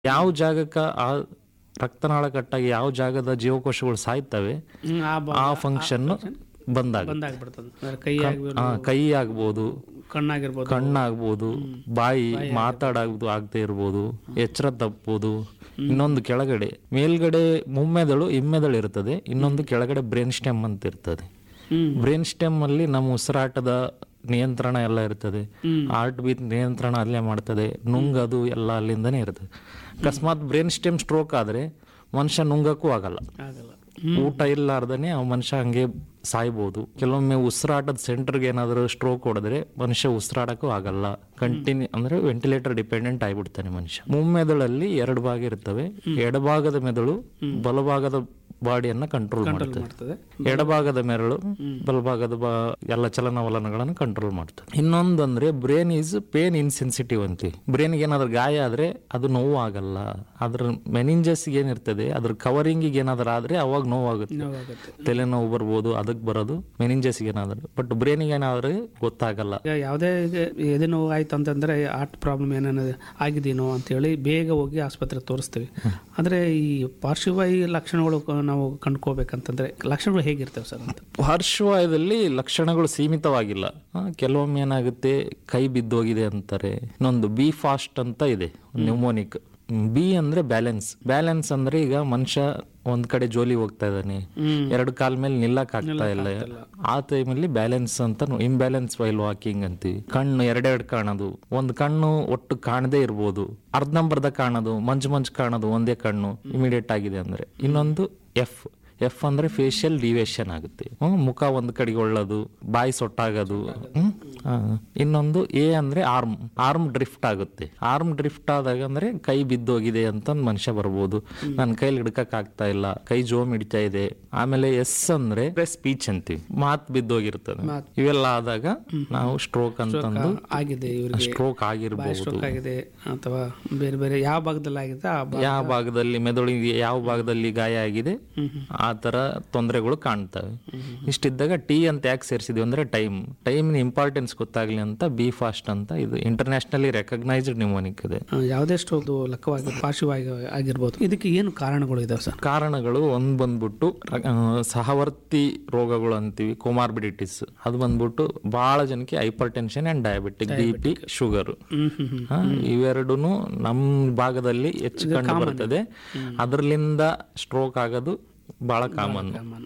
ಯಾವ ಜಾಗಕ್ಕೆ ಆ ರಕ್ತನಾಳ ಕಟ್ಟಾಗಿ ಯಾವ ಜಾಗದ ಜೀವಕೋಶಗಳು ಸಾಯ್ತವೆ ಹ್ಮ್, ಆ ಬ- ಆ ಫಂಕ್ಷನ್ ಬಂದಾಗ ಬಂದಾಗ್ಬಿಡ್ತದೆ ಅಂದ್ರೆ ಕೈ ಆಗ್ಬೋದು ಆ, ಕೈ ಆಗ್ಬೋದು ಕಣ್ಣಾಗಿರ್ಬೋದು ಕಣ್ಣಾಗ್ಬೋದು ಬಾಯಿ ಮಾತಾಡಾಗ್ಬೋದು ಆಗದೆ ಇರ್ಬೋದು ಎಚ್ಚರ ತಪ್ಪಬೋದು ಇನ್ನೊಂದು ಕೆಳಗಡೆ ಮೇಲ್ಗಡೆ ಮುಮ್ಮೆದಳು ಹಿಮ್ಮೆದಳು ಇರ್ತದೆ ಇನ್ನೊಂದು ಕೆಳಗಡೆ ಬ್ರೇನ್ ಸ್ಟೆಮ್ ಅಂತ ಇರ್ತದೆ ಹ್ಮ್ ಬ್ರೇನ್ ಸ್ಟೆಮ್ ಅಲ್ಲಿ ನಮ್ಮ ಉಸಿರಾಟದ ನಿಯಂತ್ರಣ ಎಲ್ಲ ಇರ್ತದೆ ಹಾರ್ಟ್ ಬೀಟ್ ನಿಯಂತ್ರಣ ಅಲ್ಲೇ ಮಾಡ್ತದೆ ನುಂಗದು ಎಲ್ಲ ಅಲ್ಲಿಂದನೇ ಇರ್ತದೆ ಅಕಸ್ಮಾತ್ ಬ್ರೇನ್ ಸ್ಟೆಮ್ ಸ್ಟ್ರೋಕ್ ಆದ್ರೆ ಮನುಷ್ಯ ನುಂಗಕ್ಕೂ ಆಗಲ್ಲ ಆಗಲ್ಲ ಊಟ ಇಲ್ಲಾರ್ದನೆ ಆ ಮನುಷ್ಯ ಹಂಗೆ ಸಾಯ್ಬೋದು ಕೆಲವೊಮ್ಮೆ ಉಸಿರಾಟದ ಸೆಂಟರ್ಗೆ ಏನಾದರೂ ಸ್ಟ್ರೋಕ್ ಹೊಡೆದ್ರೆ ಮನುಷ್ಯ ಉಸಿರಾಡಕ್ಕೂ ಆಗಲ್ಲ ಕಂಟಿನ್ಯೂ ಅಂದ್ರೆ ವೆಂಟಿಲೇಟರ್ ಡಿಪೆಂಡೆಂಟ್ ಆಗಿಬಿಡ್ತಾನೆ ಮನುಷ್ಯ ಮುಮ್ಮೆದುಳಲ್ಲಿ ಎರಡು ಭಾಗ ಇರ್ತವೆ ಎಡಭಾಗದ ಮೆದುಳು ಬಲಭಾಗದ ಬಾಡಿಯನ್ನ ಕಂಟ್ರೋಲ್ ಮಾಡ್ತದೆ ಮಾಡ್ತದೆ ಎಡಭಾಗದ ಮೆರಳು ಬಲಭಾಗದ ಬಾ ಎಲ್ಲ ಚಲನವಲನಗಳನ್ನು ಕಂಟ್ರೋಲ್ ಮಾಡ್ತದೆ ಇನ್ನೊಂದು ಅಂದ್ರೆ ಬ್ರೇನ್ ಈಸ್ ಪೇನ್ ಇನ್ಸೆನ್ಸಿಟಿವ್ ಅಂತೀವಿ ಬ್ರೇನ್ಗೆ ಏನಾದ್ರು ಗಾಯ ಆದ್ರೆ ಅದು ನೋವು ಆಗಲ್ಲ ಅದ್ರ ಮೆನಿಂಜಸ್ ಏನಿರ್ತದೆ ಅದ್ರ ಕವರಿಂಗಿಗೆ ಏನಾದ್ರು ಆದ್ರೆ ಅವಾಗ ನೋವಾಗುತ್ತೆ ನೋವಾಗುತ್ತೆ ತಲೆನೋವು ಬರ್ಬೋದು ಅದಕ್ಕೆ ಬರೋದು ಮೆನಿಂಜಸ್ಗೆ ಏನಾದ್ರು ಬಟ್ ಬ್ರೇನಿಗೆ ಏನಾದ್ರೆ ಗೊತ್ತಾಗಲ್ಲ ಈಗ ಯಾವುದೇ ಎದೆ ನೋವು ಆಯ್ತು ಅಂತಂದ್ರೆ ಹಾರ್ಟ್ ಪ್ರಾಬ್ಲಮ್ ಏನೇನು ಆಗಿದೆಯೋ ಅಂತೇಳಿ ಬೇಗ ಹೋಗಿ ಆಸ್ಪತ್ರೆಗೆ ತೋರಿಸ್ತೀವಿ ಆದರೆ ಈ ಪಾರ್ಶ್ವವಾಯು ಲಕ್ಷಣಗಳು ಕ- ನಾವು ಕಂಡ್ಕೋಬೇಕಂತಂದ್ರೆ ಲಕ್ಷಣಗಳು ಹೇಗಿರ್ತವೆ ಸರ್ ಅಂತ ಪಾರ್ಶ್ವವಾಯುದಲ್ಲಿ ಲಕ್ಷಣಗಳು ಸೀಮಿತವಾಗಿಲ್ಲ ಆ, ಕೆಲವೊಮ್ಮೆ ಏನಾಗುತ್ತೆ ಕೈ ಬಿದ್ದೋಗಿದೆ ಅಂತಾರೆ ಇನ್ನೊಂದು ಬಿ ಫಾಸ್ಟ್ ಅಂತ ಇದೆ ನ್ಯೂಮೋನಿಕ್ ಬಿ ಅಂದ್ರೆ ಬ್ಯಾಲೆನ್ಸ್ ಬ್ಯಾಲೆನ್ಸ್ ಅಂದ್ರೆ ಈಗ ಮನುಷ್ಯ ಒಂದ್ ಕಡೆ ಜೋಲಿ ಹೋಗ್ತಾ ಇದ್ದಾನೆ ಎರಡು ಕಾಲ್ ಮೇಲೆ ನಿಲ್ಲಕ್ ಆಗ್ತಾ ಇಲ್ಲ ಆ ಟೈಮಲ್ಲಿ ಬ್ಯಾಲೆನ್ಸ್ ಅಂತ ಇಂಬ್ಯಾಲೆನ್ಸ್ ವೈಲ್ ವಾಕಿಂಗ್ ಅಂತೀವಿ ಕಣ್ಣು ಎರಡೆರಡು ಕಾಣೋದು ಒಂದ್ ಕಣ್ಣು ಒಟ್ಟು ಕಾಣದೇ ಇರ್ಬೋದು ಅರ್ಧಂಬರ್ಧ ಕಾಣೋದು ಮಂಜು ಮಂಜು ಕಾಣೋದು ಒಂದೇ ಕಣ್ಣು ಇಮಿಡಿಯೇಟ್ ಆಗಿದೆ ಅಂದ್ರೆ ಇನ್ನೊಂದು ಎಫ್ ಎಫ್ ಅಂದ್ರೆ ಫೇಶಿಯಲ್ ಡಿವೇಶನ್ ಆಗುತ್ತೆ ಹ್ಮ್, ಮುಖ ಒಂದ್ ಕಡೆಗೆ ಒಳ್ಳೋದು ಬಾಯಿ ಸೊಟ್ಟಾಗೋದು ಹ್ಮ್, ಆ, ಇನ್ನೊಂದು ಎ ಅಂದ್ರೆ ಆರ್ಮ್ ಆರ್ಮ್ ಡ್ರಿಫ್ಟ್ ಆಗುತ್ತೆ ಆರ್ಮ್ ಡ್ರಿಫ್ಟ್ ಆದಾಗ ಅಂದ್ರೆ ಕೈ ಬಿದ್ದೋಗಿದೆ ಅಂತ ಮನುಷ್ಯ ಬರ್ಬೋದು ನನ್ನ ಕೈಲಿ ಹಿಡ್ಕಕ್ ಆಗ್ತಾ ಇಲ್ಲ ಕೈ ಜೋಮ್ ಹಿಡಿತಾ ಇದೆ ಆಮೇಲೆ ಎಸ್ ಅಂದ್ರೆ ಸ್ಪೀಚ್ ಅಂತೀವಿ ಮಾತ್ ಬಿದ್ದೋಗಿರ್ತದೆ ಇವೆಲ್ಲ ಆದಾಗ ನಾವು ಸ್ಟ್ರೋಕ್ ಅಂತಂದು ಆಗಿದೆ ಇವರಿಗೆ ಸ್ಟ್ರೋಕ್ ಆಗಿರ್ಬೋದು ಸ್ಟ್ರೋಕ್ ಆಗಿದೆ ಅಥವಾ ಬೇರೆ ಬೇರೆ ಯಾವ ಭಾಗದಲ್ಲಿ ಆಗಿದೆ ಆ ಭಾಗ ಯಾವ ಭಾಗದಲ್ಲಿ ಮೆದುಳಿಗೆ ಯಾವ ಭಾಗದಲ್ಲಿ ಗಾಯ ಆಗಿದೆ ಆ ತರ ತೊಂದರೆಗಳು ಕಾಣ್ತವೆ ಇಷ್ಟಿದ್ದಾಗ ಟಿ ಅಂತ ಯಾಕೆ ಸೇರಿಸಿದ್ವಿ ಅಂದ್ರೆ ಟೈಮ್ ಟೈಮ್ನ ಇಂಪಾರ್ಟೆನ್ಸ್ ಗೊತ್ತಾಗ್ಲಿ ಅಂತ ಬಿ ಫಾಸ್ಟ್ ಅಂತ ಇದು ಇಂಟರ್ನ್ಯಾಷನಲಿ ರೆಕಗ್ನೈಸ್ಡ್ ನ್ಯೂಮೋನಿಕ್ ಇದೆ ಆ, ಯಾವುದೇ ಸ್ಟ್ರೋಕ್ ಲಕ್ಕವಾಗಿ ಪಾರ್ಶ್ವವಾಗಿ ಆಗಿರ್ಬೋದು ಇದಕ್ಕೆ ಏನು ಕಾರಣಗಳು ಇದಾವೆ ಸರ್ ಕಾರಣಗಳು ಒಂದ್ ಬಂದ್ಬಿಟ್ಟು ಆ, ಸಹವರ್ತಿ ರೋಗಗಳು ಅಂತೀವಿ ಕೊಮಾರ್ಬಿಡಿಟಿಸ್ ಅದು ಬಂದ್ಬಿಟ್ಟು ಬಹಳ ಜನಕ್ಕೆ hypertension and diabetic B P sugar ಹ್ಮ್ ಹ್ಮ್ ಹ್ಮ್ ಇವೆರಡೂನು ನಮ್ಮ ಭಾಗದಲ್ಲಿ ಹೆಚ್ಚು ಕಂಡು ಬರ್ತದೆ ಅದರಲ್ಲಿಂದ ಸ್ಟ್ರೋಕ್ ಆಗೋದು ಬಹಳ ಕಾಮನ್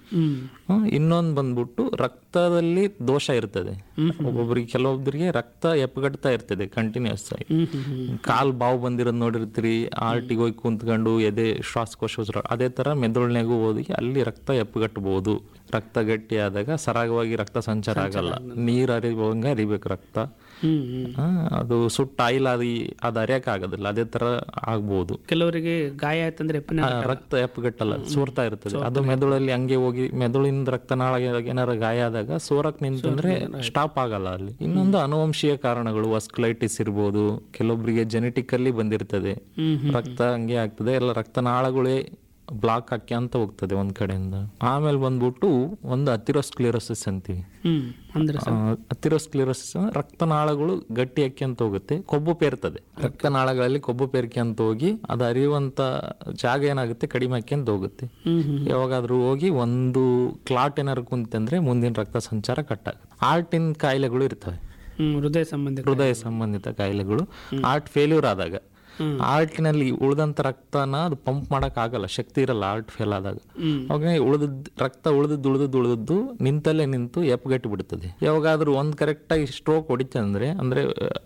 ಹ್ಮ್ ಇನ್ನೊಂದು ಬಂದ್ಬಿಟ್ಟು ರಕ್ತದಲ್ಲಿ ದೋಷ ಇರ್ತದೆ ಒಬ್ಬೊಬ್ಬರಿಗೆ ಕೆಲವೊಬ್ಬರಿಗೆ ರಕ್ತ ಎಪ್ಪಗಟ್ತಾ ಇರ್ತದೆ ಕಂಟಿನ್ಯೂಸ್ ಆಗಿ ಹ್ಮ್ ಹ್ಮ್ ಹ್ಮ್ ಕಾಲ್ ಬಾವು ಬಂದಿರೋದು ನೋಡಿರ್ತೀರಿ ಆರ್ಟಿಗೆ ಹೋಗಿ ಕುಂತ್ಕೊಂಡು ಎದೆ ಶ್ವಾಸಕೋಶ ಉಸಿರಾಟ ಅದೇ ತರ ಮೆದುಳಿನಾಗೂ ಹೋಗಿ ಅಲ್ಲಿ ರಕ್ತ ಎಪ್ಪಗಟ್ಟಬಹುದು ರಕ್ತ ಗಟ್ಟಿ ಆದಾಗ ಸರಾಗವಾಗಿ ರಕ್ತ ಸಂಚಾರ ಆಗಲ್ಲ ನೀರ್ ಹರಿಯುವಂಗ ಹರಿಬೇಕು ರಕ್ತ ಹ್ಮ್ ಹ್ಮ್ ಆ, ಅದು ಸುಟ್ಟ ಆಯಿಲ್ ಅದು ಅದು ಹರಿಯಕ್ ಆಗೋದಿಲ್ಲ ಅದೇ ತರ ಆಗ್ಬಹುದು ಕೆಲವರಿಗೆ ಗಾಯ ಆಯ್ತಂದ್ರೆ ಎಪ್ಪನೇ ಆ, ರಕ್ತ ಎಪ್ಪಗಟ್ಟಲ್ಲ ಸೋರ್ತಾ ಇರ್ತದೆ ಅದು ಮೆದುಳಲ್ಲಿ ಹಂಗೆ ಹೋಗಿ ಮೆದುಳಿಂದ ರಕ್ತನಾಳ ಏನಾರ ಗಾಯ ಆದಾಗ ಸೋರಕ್ ನಿಂತಂದ್ರೆ ಸ್ಟಾಪ್ ಆಗಲ್ಲ ಅಲ್ಲಿ ಇನ್ನೊಂದು ಅನುವಂಶೀಯ ಕಾರಣಗಳು ವಸ್ಕುಲೈಟಿಸ್ ಇರ್ಬೋದು ಕೆಲವೊಬ್ಬರಿಗೆ ಜೆನೆಟಿಕ್ ಅಲ್ಲಿ ಬಂದಿರ್ತದೆ ಹ್ಮ್ ರಕ್ತ ಹಂಗೆ ಆಗ್ತದೆ ಎಲ್ಲ ರಕ್ತನಾಳಗಳೇ ಬ್ಲಾಕ್ ಹಾಕ್ಯಂತ ಹೋಗ್ತದೆ ಒಂದ್ ಕಡೆಯಿಂದ ಆಮೇಲೆ ಬಂದ್ಬಿಟ್ಟು ಒಂದು ಅತಿರೋಸ್ಕ್ಲಿರೋಸಿಸ್ ಅಂತೀವಿ ಹ್ಮ್ ಅಂದ್ರೆ ಅತಿರೋಸ್ಕ್ಲಿರೋಸಿಸ್ ರಕ್ತನಾಳಗಳು ಗಟ್ಟಿ ಹಾಕ್ಯಂತ ಹೋಗುತ್ತೆ ಕೊಬ್ಬು ಪೇರ್ತದೆ ರಕ್ತನಾಳಗಳಲ್ಲಿ ಕೊಬ್ಬು ಪೇರ್ಕ್ಯಂತ ಹೋಗಿ ಅದು ಹರಿಯುವಂತ ಜಾಗ ಏನಾಗುತ್ತೆ ಕಡಿಮೆ ಹಾಕ್ಯಂತ ಹೋಗುತ್ತೆ ಹ್ಮ್ ಹ್ಮ್ ಯಾವಾಗಾದ್ರೂ ಹೋಗಿ ಒಂದು ಕ್ಲಾಟ್ ಏನಾರು ಕುಂತಂದ್ರೆ ಮುಂದಿನ ರಕ್ತ ಸಂಚಾರ ಕಟ್ ಆಗುತ್ತೆ ಹಾರ್ಟಿನ ಕಾಯಿಲೆಗಳು ಇರ್ತವೆ ಹ್ಮ್ ಹೃದಯ ಸಂಬಂಧಿ ಹೃದಯ ಸಂಬಂಧಿತ ಕಾಯಿಲೆಗಳು ಹಾರ್ಟ್ ಫೇಲ್ಯೂರ್ ಆದಾಗ ಹಾರ್ಟಿನಲ್ಲಿ ಉಳಿದಂತ ರಕ್ತನ ಅದು ಪಂಪ್ ಮಾಡಕ್ ಆಗಲ್ಲ ಶಕ್ತಿ ಇರಲ್ಲ ಹಾರ್ಟ್ ಫೇಲ್ ಆದಾಗ ಹ್ಮ್ ಅವಾಗ ಉಳಿದದ್ ರಕ್ತ ಉಳಿದದ್ದು ಉಳಿದದ್ದು ಉಳಿದದ್ದು ನಿಂತಲ್ಲೇ ನಿಂತು ಎಪ್ಪಗಟ್ಟಿ ಬಿಡ್ತದೆ ಯಾವಾಗಾದ್ರೂ ಒಂದ್ ಕರೆಕ್ಟ್ ಆಗಿ ಸ್ಟ್ರೋಕ್ ಹೊಡಿತೆ ಅಂದ್ರೆ ಅಂದ್ರೆ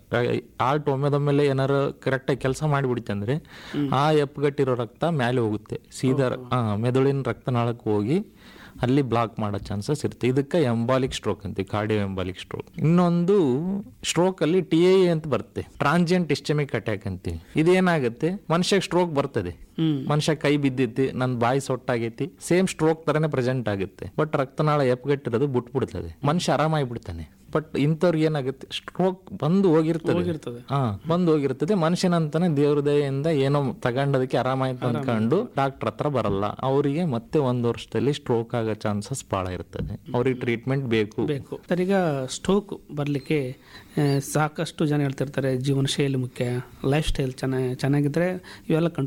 ಹಾರ್ಟ್ ಒಮ್ಮೆದೊಮ್ಮೆಲೆ ಏನಾರು ಕರೆಕ್ಟ್ ಆಗಿ ಕೆಲಸ ಮಾಡಿಬಿಡಿತೆ ಅಂದ್ರೆ ಆ ಎಪ್ಪಗಟ್ಟಿರೋ ರಕ್ತ ಮೇಲೆ ಹೋಗುತ್ತೆ ಸೀದಾ ಆ, ಮೆದುಳಿನ ರಕ್ತನಾಳಕ್ಕೆ ಹೋಗಿ ಅಲ್ಲಿ ಬ್ಲಾಕ್ ಮಾಡೋ ಚಾನ್ಸಸ್ ಇರುತ್ತೆ ಇದಕ್ಕೆ ಎಂಬಾಲಿಕ್ ಸ್ಟ್ರೋಕ್ ಅಂತೀವಿ ಕಾರ್ಡಿಯೋ ಎಂಬಾಲಿಕ್ ಸ್ಟ್ರೋಕ್ ಇನ್ನೊಂದು ಸ್ಟ್ರೋಕ್ ಅಲ್ಲಿ ಟಿ ಎ ಅಂತ ಬರುತ್ತೆ ಟ್ರಾನ್ಸಿಯಂಟ್ ಇಸ್ಟೆಮಿಕ್ ಅಟ್ಯಾಕ್ ಅಂತೀವಿ ಇದೇನಾಗುತ್ತೆ ಮನುಷ್ಯಗೆ ಸ್ಟ್ರೋಕ್ ಬರ್ತದೆ ಹ್ಮ್ ಮನುಷ್ಯ ಕೈ ಬಿದ್ದೈತಿ ನನ್ನ ಬಾಯಿ ಸೊಟ್ಟಾಗೈತಿ ಸೇಮ್ ಸ್ಟ್ರೋಕ್ ತರನೇ ಪ್ರೆಸೆಂಟ್ ಆಗುತ್ತೆ ಬಟ್ ರಕ್ತನಾಳ ಎಪ್ಪಗಟ್ಟಿರೋದು ಬಿಟ್ಬಿಡ್ತದೆ ಮನುಷ್ಯ ಆರಾಮಾಗಿ ಬಿಡ್ತಾನೆ ಬಟ್ ಇಂಥವ್ರಿಗೆ ಏನಾಗುತ್ತೆ ಸ್ಟ್ರೋಕ್ ಬಂದು ಹೋಗಿರ್ತದೆ ಹೋಗಿರ್ತದೆ ಹಾ ಬಂದು ಹೋಗಿರ್ತದೆ ಮನುಷ್ಯನಂತಾನೆ ದೇವ್ರ ದಯೆಯಿಂದ ಏನೋ ತಗೊಂಡದಕ್ಕೆ ಆರಾಮಾಯ್ತು ಅನ್ಕೊಂಡು ಡಾಕ್ಟರ್ ಹತ್ರ ಬರಲ್ಲ ಅವರಿಗೆ ಮತ್ತೆ ಒಂದ್ ವರ್ಷದಲ್ಲಿ ಸ್ಟ್ರೋಕ್ ಆಗೋ ಚಾನ್ಸಸ್ ಬಹಳ ಇರ್ತದೆ ಅವ್ರಿಗೆ ಟ್ರೀಟ್ಮೆಂಟ್ ಬೇಕು ಬೇಕು ಸರ್ ಈಗ ಸ್ಟ್ರೋಕ್ ಬರಲಿಕ್ಕೆ ಸಾಕಷ್ಟು ಜನ ಹೇಳ್ತಿರ್ತಾರೆ ಜೀವನ ಶೈಲಿ ಮುಖ್ಯ ಲೈಫ್ ಸ್ಟೈಲ್ ಚೆನ್ನಾಗಿ ಚೆನ್ನಾಗಿದ್ರೆ ಇವೆಲ್ಲ ಕಂಟ್ರೋಲ್